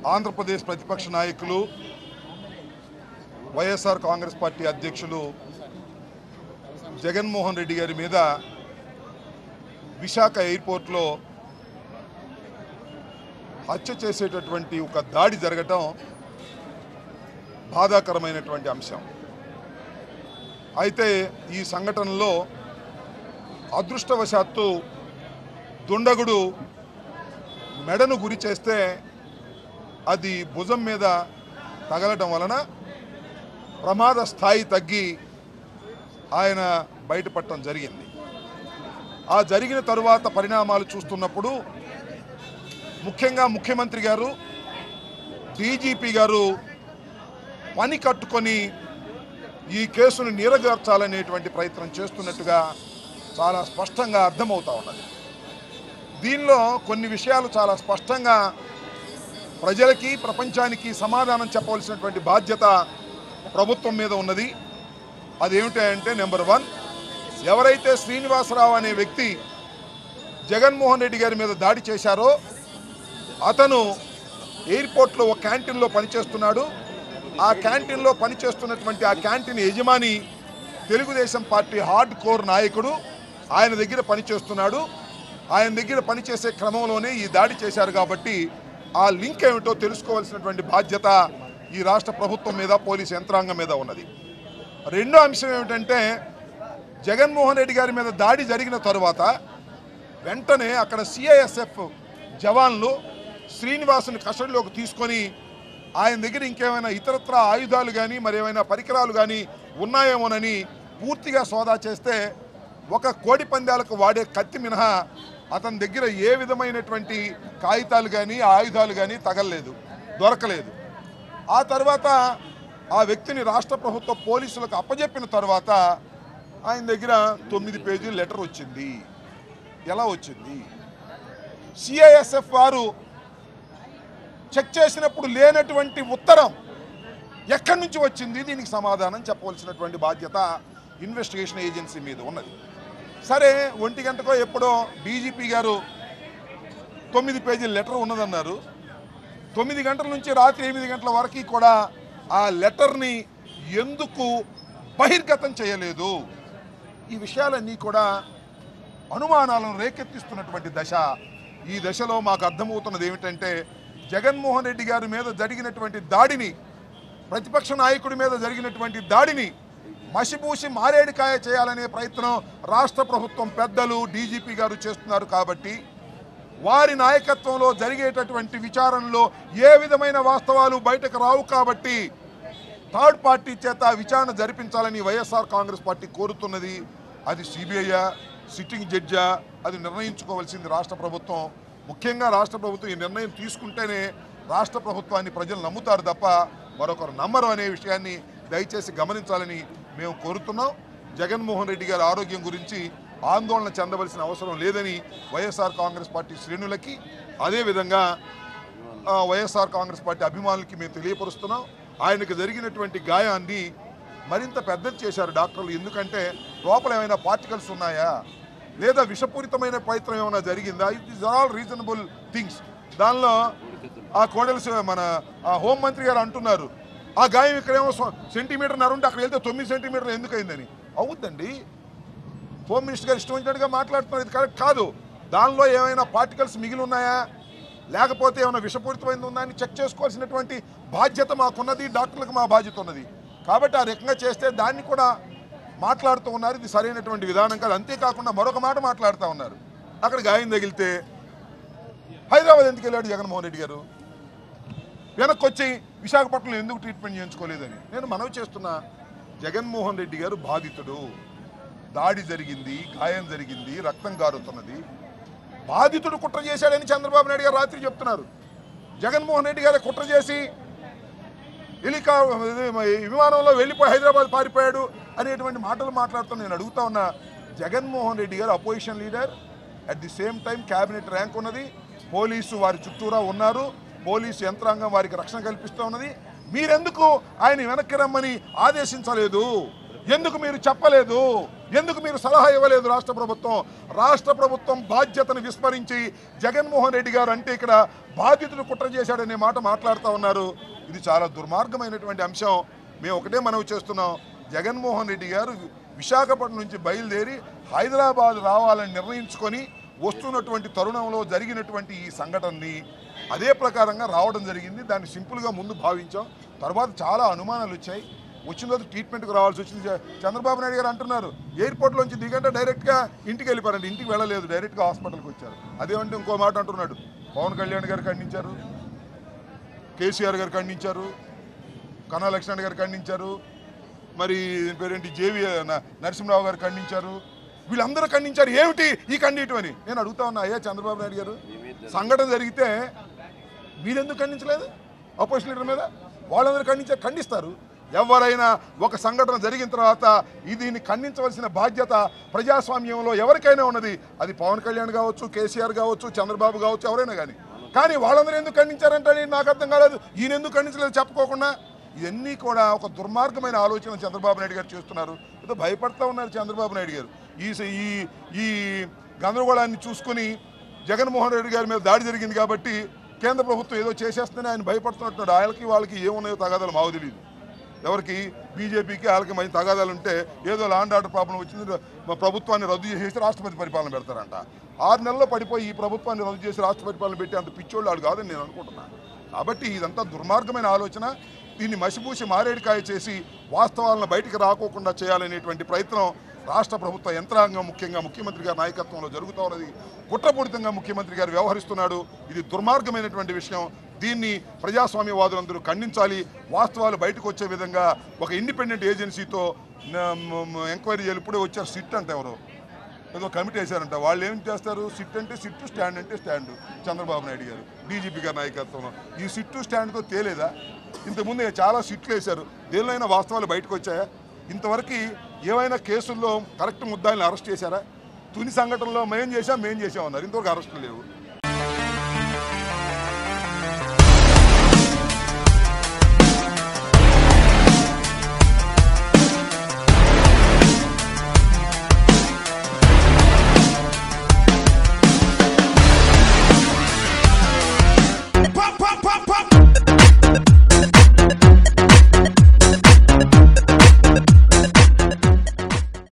ఆంధ్రప్రదేశ్ ప్రతిపక్ష నాయకులు వైఎస్ఆర్ కాంగ్రెస్ పార్టీ అధ్యక్షులు జగన్మోహన్ రెడ్డి గారి మీద విశాఖ ఎయిర్పోర్ట్లో హత్య చేసేటటువంటి ఒక దాడి జరగటం బాధాకరమైనటువంటి అంశం అయితే ఈ సంఘటనలో అదృష్టవశాత్తు దుండగుడు మెడను గురి చేస్తే అది భుజం మీద తగలటం వలన ప్రమాద స్థాయి తగ్గి ఆయన బయటపడటం జరిగింది ఆ జరిగిన తరువాత పరిణామాలు చూస్తున్నప్పుడు ముఖ్యంగా ముఖ్యమంత్రి గారు డీజీపీ గారు పని కట్టుకొని ఈ కేసును నీరగార్చాలనేటువంటి ప్రయత్నం చేస్తున్నట్టుగా చాలా స్పష్టంగా అర్థమవుతా ఉన్నది దీనిలో కొన్ని విషయాలు చాలా స్పష్టంగా ప్రజలకి ప్రపంచానికి సమాధానం చెప్పవలసినటువంటి బాధ్యత ప్రభుత్వం మీద ఉన్నది అదేమిటంటే నెంబర్ వన్ ఎవరైతే శ్రీనివాసరావు అనే వ్యక్తి జగన్మోహన్ రెడ్డి గారి మీద దాడి చేశారో అతను ఎయిర్పోర్ట్లో ఒక క్యాంటీన్లో పనిచేస్తున్నాడు ఆ క్యాంటీన్లో పనిచేస్తున్నటువంటి ఆ క్యాంటీన్ యజమాని తెలుగుదేశం పార్టీ హార్డ్ కోర్ నాయకుడు ఆయన దగ్గర పనిచేస్తున్నాడు ఆయన దగ్గర పనిచేసే క్రమంలోనే ఈ దాడి చేశారు కాబట్టి ఆ లింక్ ఏమిటో తెలుసుకోవాల్సినటువంటి బాధ్యత ఈ రాష్ట్ర ప్రభుత్వం మీద పోలీసు యంత్రాంగం మీద ఉన్నది రెండో అంశం ఏమిటంటే జగన్మోహన్ రెడ్డి గారి మీద దాడి జరిగిన తరువాత వెంటనే అక్కడ సిఐఎస్ఎఫ్ జవాన్లు శ్రీనివాసుని కస్టడీలోకి తీసుకొని ఆయన దగ్గర ఇంకేమైనా ఇతరత్ర ఆయుధాలు కానీ మరేమైనా పరికరాలు కానీ ఉన్నాయేమోనని పూర్తిగా సోదా చేస్తే ఒక కోడి పందాలకు వాడే కత్తి మినహా అతని దగ్గర ఏ విధమైనటువంటి కాగితాలు కానీ ఆయుధాలు కానీ తగలలేదు దొరకలేదు ఆ తర్వాత ఆ వ్యక్తిని రాష్ట్ర ప్రభుత్వ పోలీసులకు అప్పజెప్పిన తర్వాత ఆయన దగ్గర తొమ్మిది పేజీల లెటర్ వచ్చింది ఎలా వచ్చింది సిఐఎస్ఎఫ్ వారు చెక్ చేసినప్పుడు లేనటువంటి ఉత్తరం ఎక్కడి నుంచి వచ్చింది దీనికి సమాధానం చెప్పవలసినటువంటి బాధ్యత ఇన్వెస్టిగేషన్ ఏజెన్సీ మీద ఉన్నది సరే ఒంటి గంటకో ఎప్పుడో డీజీపీ గారు తొమ్మిది పేజీల లెటర్ ఉన్నదన్నారు తొమ్మిది గంటల నుంచి రాత్రి ఎనిమిది గంటల వరకు కూడా ఆ లెటర్ని ఎందుకు బహిర్గతం చేయలేదు ఈ విషయాలన్నీ కూడా అనుమానాలను రేకెత్తిస్తున్నటువంటి దశ ఈ దశలో మాకు అర్థమవుతున్నది ఏమిటంటే జగన్మోహన్ రెడ్డి గారి మీద జరిగినటువంటి దాడిని ప్రతిపక్ష నాయకుడి మీద జరిగినటువంటి దాడిని మసిపూసి మారేడికాయ చేయాలనే ప్రయత్నం రాష్ట్ర ప్రభుత్వం పెద్దలు డీజీపీ గారు చేస్తున్నారు కాబట్టి వారి నాయకత్వంలో జరిగేటటువంటి విచారణలో ఏ విధమైన వాస్తవాలు బయటకు రావు కాబట్టి థర్డ్ పార్టీ చేత విచారణ జరిపించాలని వైఎస్ఆర్ కాంగ్రెస్ పార్టీ కోరుతున్నది అది సిబిఐయా సిట్టింగ్ జడ్జా అది నిర్ణయించుకోవాల్సింది రాష్ట్ర ప్రభుత్వం ముఖ్యంగా రాష్ట్ర ప్రభుత్వం ఈ నిర్ణయం తీసుకుంటేనే రాష్ట్ర ప్రభుత్వాన్ని ప్రజలు నమ్ముతారు తప్ప మరొకరు నమ్మరు అనే విషయాన్ని దయచేసి గమనించాలని మేము కోరుతున్నాం జగన్మోహన్ రెడ్డి గారి ఆరోగ్యం గురించి ఆందోళన చెందవలసిన అవసరం లేదని వైఎస్ఆర్ కాంగ్రెస్ పార్టీ శ్రేణులకి అదేవిధంగా ఆ, వైఎస్ఆర్ కాంగ్రెస్ పార్టీ అభిమానులకి మేము తెలియపరుస్తున్నాం ఆయనకు జరిగినటువంటి గాయాన్ని మరింత పెద్దది చేశారు డాక్టర్లు ఎందుకంటే లోపల ఏమైనా పార్టికల్స్ ఉన్నాయా లేదా విషపూరితమైన ప్రయత్నం ఏమైనా జరిగిందా it are all reasonable things దానిలో ఆ కోడెల మన ఆ హోంమంత్రి గారు అంటున్నారు ఆ గాయం ఇక్కడేమో స్వ- సెంటీమీటర్ నరుంటే అక్కడ వెళ్తే తొమ్మిది సెంటీమీటర్లు ఎందుకు అయిందని అవుద్దండి హోమ్ మినిస్టర్ గారు ఇష్టం వచ్చినట్టుగా మాట్లాడుతున్నారు ఇది కరెక్ట్ కాదు దానిలో ఏమైనా పార్టికల్స్ మిగిలి ఉన్నాయా లేకపోతే ఏమైనా విషపూరితమైంది ఉందా అని చెక్ చేసుకోవాల్సినటువంటి బాధ్యత మాకున్నది డాక్టర్లకు మా బాధ్యత ఉన్నది కాబట్టి ఆ రకంగా చేస్తే దాన్ని కూడా మాట్లాడుతూ ఉన్నారు ఇది సరైనటువంటి విధానం కాదు అంతేకాకుండా మరొక మాట మాట్లాడుతూ ఉన్నారు అక్కడ గాయం తగిలితే హైదరాబాద్ ఎందుకు వెళ్ళాడు జగన్మోహన్ రెడ్డి గారు వెనక్కి వచ్చి విశాఖపట్నంలో ఎందుకు ట్రీట్మెంట్ చేయించుకోలేదని నేను మనవి చేస్తున్నా జగన్మోహన్ రెడ్డి గారు బాధితుడు దాడి జరిగింది గాయం జరిగింది రక్తం కారుతున్నది బాధితుడు కుట్ర చేశాడని చంద్రబాబు నాయుడు గారు రాత్రి చెప్తున్నారు జగన్మోహన్ రెడ్డి గారు కుట్ర చేసి హెలికా విమానంలో వెళ్ళిపోయి హైదరాబాద్ పారిపోయాడు అనేటువంటి మాటలు మాట్లాడుతూ నేను అడుగుతా ఉన్నా జగన్మోహన్ రెడ్డి గారు opposition leader at the same time cabinet rank ఉన్నది పోలీసు వారి చుట్టూరా ఉన్నారు పోలీసు యంత్రాంగం వారికి రక్షణ కల్పిస్తూ ఉన్నది మీరెందుకు ఆయన వెనక్కి రమ్మని ఆదేశించలేదు ఎందుకు మీరు చెప్పలేదు ఎందుకు మీరు సలహా ఇవ్వలేదు రాష్ట్ర ప్రభుత్వం రాష్ట్ర ప్రభుత్వం బాధ్యతను విస్మరించి జగన్మోహన్ రెడ్డి గారు అంటే ఇక్కడ బాధితుడు కుట్ర చేశాడనే మాట మాట్లాడుతూ ఉన్నారు ఇది చాలా దుర్మార్గమైనటువంటి అంశం మేము ఒకటే మనవి చేస్తున్నాం జగన్మోహన్ రెడ్డి గారు విశాఖపట్నం నుంచి బయలుదేరి హైదరాబాద్ రావాలని నిర్ణయించుకొని వస్తున్నటువంటి తరుణంలో జరిగినటువంటి ఈ సంఘటనని అదే ప్రకారంగా రావడం జరిగింది దాన్ని సింపుల్గా ముందు భావించాం తర్వాత చాలా అనుమానాలు వచ్చాయి వచ్చిన రోజు ట్రీట్మెంట్కి రావాల్సి వచ్చింది చ- చంద్రబాబు నాయుడు గారు అంటున్నారు ఎయిర్పోర్ట్లోంచి దిగంటే డైరెక్ట్గా ఇంటికి వెళ్ళిపోయారండి ఇంటికి వెళ్ళలేదు డైరెక్ట్గా హాస్పిటల్కి వచ్చారు అదేమంటే ఇంకో మాట అంటున్నాడు పవన్ కళ్యాణ్ గారు ఖండించారు కేసీఆర్ గారు ఖండించారు కన్నా లక్ష్మణ్ గారు ఖండించారు మరి దీని పేరేంటి జేవి న- నరసింహరావు గారు ఖండించారు వీళ్ళందరూ ఖండించారు ఏమిటి ఈ ఖండించడం అని నేను అడుగుతా ఉన్నా అయ్యా చంద్రబాబు నాయుడు గారు సంఘటన జరిగితే మీరెందుకు ఖండించలేదు అపోజిషన్ లీడర్ మీద వాళ్ళందరూ ఖండించే ఖండిస్తారు ఎవరైనా ఒక సంఘటన జరిగిన తర్వాత ఈ దీన్ని ఖండించవలసిన బాధ్యత ప్రజాస్వామ్యంలో ఎవరికైనా ఉన్నది అది పవన్ కళ్యాణ్ కావచ్చు కేసీఆర్ కావచ్చు చంద్రబాబు కావచ్చు ఎవరైనా కానీ కానీ వాళ్ళందరూ ఎందుకు ఖండించారంటే నాకు అర్థం కాలేదు ఈయన ఎందుకు ఖండించలేదు చెప్పుకోకుండా ఇవన్నీ కూడా ఒక దుర్మార్గమైన ఆలోచన చంద్రబాబు నాయుడు గారు చేస్తున్నారు ఏదో భయపడతా ఉన్నారు చంద్రబాబు నాయుడు గారు ఈ ఈ ఈ గందరగోళాన్ని చూసుకుని జగన్మోహన్ రెడ్డి గారి మీద దాడి జరిగింది కాబట్టి కేంద్ర ప్రభుత్వం ఏదో చేసేస్తుందని ఆయన భయపడుతున్నట్టున్నాడు ఆయనకి వాళ్ళకి ఏమున్నాయో తగాదాలు మాకు తెలియదు ఎవరికి బీజేపీకి వాళ్ళకి మంచి తగాదాలు ఉంటే ఏదో లాండ్ ఆర్డర్ ప్రాబ్లం వచ్చింది మా ప్రభుత్వాన్ని రద్దు చేసేసి రాష్ట్రపతి పరిపాలన పెడతారంట ఆరు నెలల్లో పడిపోయి ఈ ప్రభుత్వాన్ని రద్దు చేసి రాష్ట్ర పరిపాలన పెట్టి అంత పిచ్చోళ్ళు వాడు కాదని నేను అనుకుంటున్నాను కాబట్టి ఇదంతా దుర్మార్గమైన ఆలోచన దీన్ని మసిపూసి మారేడుకాయ చేసి వాస్తవాలను బయటికి రాకోకుండా చేయాలనేటువంటి ప్రయత్నం రాష్ట్ర ప్రభుత్వ యంత్రాంగం ముఖ్యంగా ముఖ్యమంత్రి గారి నాయకత్వంలో జరుగుతూ ఉన్నది కుట్రపూరితంగా ముఖ్యమంత్రి గారు వ్యవహరిస్తున్నాడు ఇది దుర్మార్గమైనటువంటి విషయం దీన్ని ప్రజాస్వామ్యవాదులందరూ ఖండించాలి వాస్తవాలు బయటకు వచ్చే విధంగా ఒక ఇండిపెండెంట్ ఏజెన్సీతో న- మ- మ- ఎంక్వైరీ చేయాలి ఇప్పుడే వచ్చారు సిట్ అంటే ఎవరు ఏదో కమిటీ వేశారంట వాళ్ళు ఏం చేస్తారు సిట్ అంటే సిట్టు స్టాండ్ అంటే స్టాండ్ చంద్రబాబు నాయుడు గారు డీజీపీ గారి నాయకత్వంలో ఈ సిట్టు స్టాండ్తో తేలేదా ఇంతకుముందు చాలా సిట్లు వేశారు దేనిలో వాస్తవాలు బయటకు వచ్చాయా ఇంతవరకు ఏమైనా కేసుల్లో కరెక్ట్ ముద్దాయిని అరెస్ట్ చేశారా తుని సంఘటనలో మేం చేశాం మేం చేసాం అన్నారు ఇంతవరకు అరెస్టులు లేవు